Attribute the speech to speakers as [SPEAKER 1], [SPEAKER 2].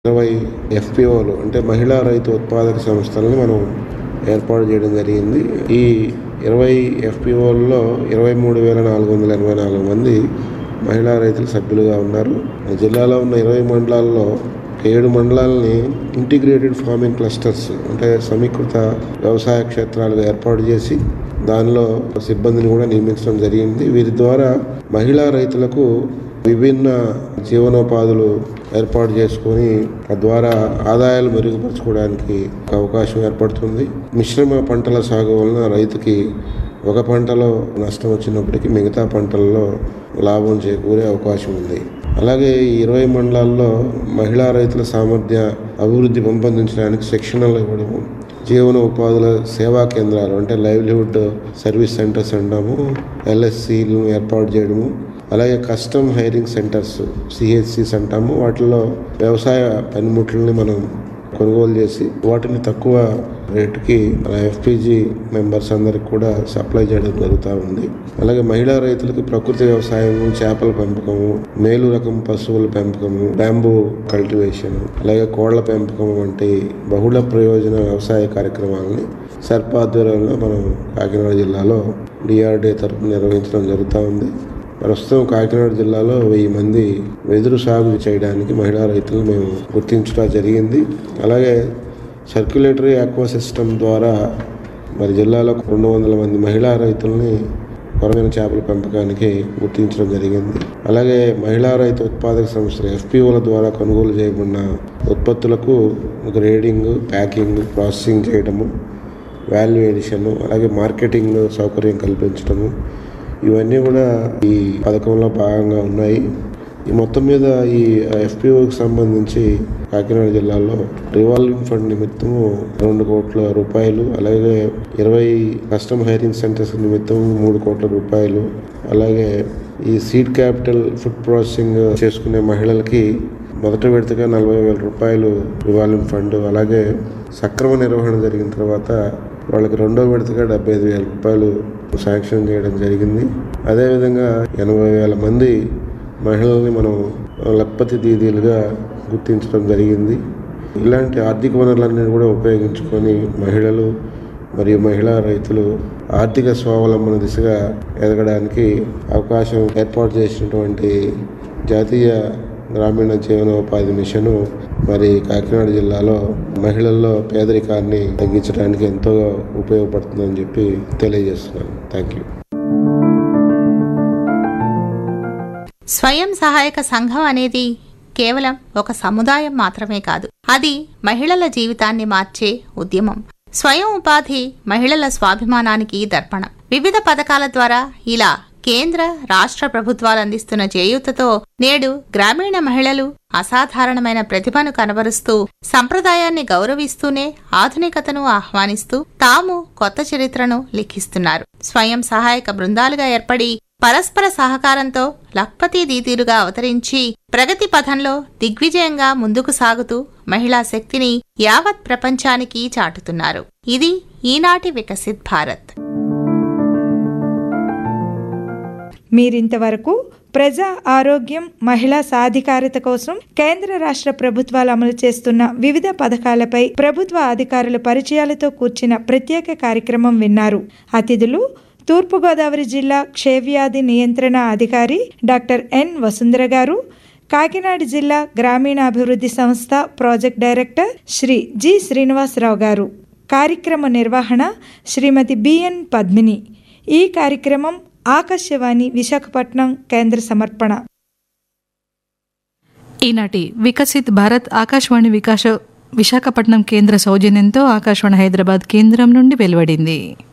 [SPEAKER 1] ఇరవై ఎఫ్పిఓలు అంటే మహిళా రైతు ఉత్పాదక సంస్థలను మనం ఏర్పాటు చేయడం జరిగింది ఈ ఇరవై ఎఫ్పిఓల్లో ఇరవై మూడు వేల నాలుగు వందల ఎనభై నాలుగు మంది మహిళా రైతులు సభ్యులుగా ఉన్నారు జిల్లాలో ఉన్న ఇరవై మండలాల్లో ఏడు మండలాలని ఇంటిగ్రేటెడ్ ఫార్మింగ్ క్లస్టర్స్ అంటే సమీకృత వ్యవసాయ క్షేత్రాలుగా ఏర్పాటు చేసి దానిలో సిబ్బందిని కూడా నియమించడం జరిగింది వీరి ద్వారా మహిళా రైతులకు విభిన్న జీవనోపాధులు ఏర్పాటు చేసుకొని తద్వారా ఆదాయాలు మెరుగుపరచుకోవడానికి ఒక అవకాశం ఏర్పడుతుంది మిశ్రమ పంటల సాగు వలన రైతుకి ఒక పంటలో నష్టం వచ్చినప్పటికీ మిగతా పంటల్లో లాభం చేకూరే అవకాశం ఉంది అలాగే ఈ ఇరవై మండలాల్లో మహిళా రైతుల సామర్థ్య అభివృద్ధి పెంపొందించడానికి శిక్షణలు ఇవ్వడము జీవన ఉపాధుల సేవా కేంద్రాలు అంటే లైవ్లీహుడ్ సర్వీస్ సెంటర్స్ అంటాము ఎల్ఎస్సీలను ఏర్పాటు చేయడము అలాగే కస్టమ్ హైరింగ్ సెంటర్స్ సిహెచ్సిస్ అంటాము వాటిల్లో వ్యవసాయ పనిముట్లని మనం కొనుగోలు చేసి వాటిని తక్కువ రేటుకి మన ఎఫ్పిజి మెంబర్స్ అందరికి కూడా సప్లై చేయడం జరుగుతూ ఉంది అలాగే మహిళా రైతులకు ప్రకృతి వ్యవసాయము చేపల పెంపకము మేలు రకం పశువుల పెంపకము బ్యాంబూ కల్టివేషన్ అలాగే కోళ్ల పెంపకం వంటి బహుళ ప్రయోజన వ్యవసాయ కార్యక్రమాలని సర్ప ఆధ్వర్యంలో మనం కాకినాడ జిల్లాలో డిఆర్డీ తరఫున నిర్వహించడం జరుగుతూ ఉంది ప్రస్తుతం కాకినాడ జిల్లాలో వెయ్యి మంది వెదురు సాగు చేయడానికి మహిళా రైతులు మేము గుర్తించడం జరిగింది అలాగే సర్క్యులేటరీ ఆక్వా సిస్టమ్ ద్వారా మరి జిల్లాలో రెండు వందల మంది మహిళా రైతుల్ని కొరమైన చేపల పెంపకానికి గుర్తించడం జరిగింది అలాగే మహిళా రైతు ఉత్పాదక సంస్థలు ఎఫ్పిఓల ద్వారా కొనుగోలు చేయబడిన ఉత్పత్తులకు గ్రేడింగ్ ప్యాకింగ్ ప్రాసెసింగ్ చేయడము వాల్యూ ఎడిషన్ అలాగే మార్కెటింగ్ సౌకర్యం కల్పించడము ఇవన్నీ కూడా ఈ పథకంలో భాగంగా ఉన్నాయి ఈ మొత్తం మీద ఈ ఎఫ్పిఓకి సంబంధించి కాకినాడ జిల్లాలో రివాల్వింగ్ ఫండ్ నిమిత్తము రెండు కోట్ల రూపాయలు అలాగే ఇరవై కస్టమ్ హైరింగ్ సెంటర్స్ నిమిత్తం మూడు కోట్ల రూపాయలు అలాగే ఈ సీడ్ క్యాపిటల్ ఫుడ్ ప్రాసెసింగ్ చేసుకునే మహిళలకి మొదట విడతగా నలభై వేల రూపాయలు రివాల్వింగ్ ఫండ్ అలాగే సక్రమ నిర్వహణ జరిగిన తర్వాత వాళ్ళకి రెండో విడతగా డెబ్బై ఐదు వేల రూపాయలు శాంక్షన్ చేయడం జరిగింది అదేవిధంగా ఎనభై వేల మంది మహిళల్ని మనం లక్పతి దీదీలుగా గుర్తించడం జరిగింది ఇలాంటి ఆర్థిక వనరులన్నీ కూడా ఉపయోగించుకొని మహిళలు మరియు మహిళా రైతులు ఆర్థిక స్వావలంబన దిశగా ఎదగడానికి అవకాశం ఏర్పాటు చేసినటువంటి జాతీయ గ్రామీణ జీవనోపాధి మిషను మరి కాకినాడ జిల్లాలో మహిళల్లో పేదరికాన్ని తగ్గించడానికి ఎంతో ఉపయోగపడుతుందని చెప్పి తెలియజేస్తున్నాను థ్యాంక్ యూ
[SPEAKER 2] స్వయం సహాయక సంఘం అనేది కేవలం ఒక సముదాయం మాత్రమే కాదు అది మహిళల జీవితాన్ని మార్చే ఉద్యమం స్వయం ఉపాధి మహిళల స్వాభిమానానికి దర్పణం వివిధ పథకాల ద్వారా ఇలా కేంద్ర రాష్ట్ర ప్రభుత్వాలు అందిస్తున్న చేయూతతో నేడు గ్రామీణ మహిళలు అసాధారణమైన ప్రతిభను కనబరుస్తూ సంప్రదాయాన్ని గౌరవిస్తూనే ఆధునికతను ఆహ్వానిస్తూ తాము కొత్త చరిత్రను లిఖిస్తున్నారు స్వయం సహాయక బృందాలుగా ఏర్పడి పరస్పర సహకారంతో లక్పతి దీతీరుగా అవతరించి ప్రగతి పథంలో దిగ్విజయంగా ముందుకు సాగుతూ మహిళా శక్తిని యావత్ ప్రపంచానికి చాటుతున్నారు ఇది ఈనాటి వికసిత్ భారత్
[SPEAKER 3] మీరింతవరకు ప్రజా ఆరోగ్యం మహిళా సాధికారత కోసం కేంద్ర రాష్ట్ర ప్రభుత్వాలు అమలు చేస్తున్న వివిధ పథకాలపై ప్రభుత్వ అధికారుల పరిచయాలతో కూర్చిన ప్రత్యేక కార్యక్రమం విన్నారు అతిథులు తూర్పుగోదావరి జిల్లా క్షయవ్యాధి నియంత్రణ అధికారి డాక్టర్ ఎన్ వసుంధర గారు కాకినాడ జిల్లా గ్రామీణాభివృద్ధి సంస్థ project director Shri G Srinivasa Rao garu కార్యక్రమ నిర్వహణ శ్రీమతి బిఎన్ పద్మిని ఈ కార్యక్రమం ఆకాశవాణి విశాఖపట్నం కేంద్ర సమర్పణ
[SPEAKER 4] ఈనాటి వికసిత్ భారత్ ఆకాశవాణి వికాస విశాఖపట్నం కేంద్ర సౌజన్యంతో ఆకాశవాణి హైదరాబాద్ కేంద్రం నుండి వెలువడింది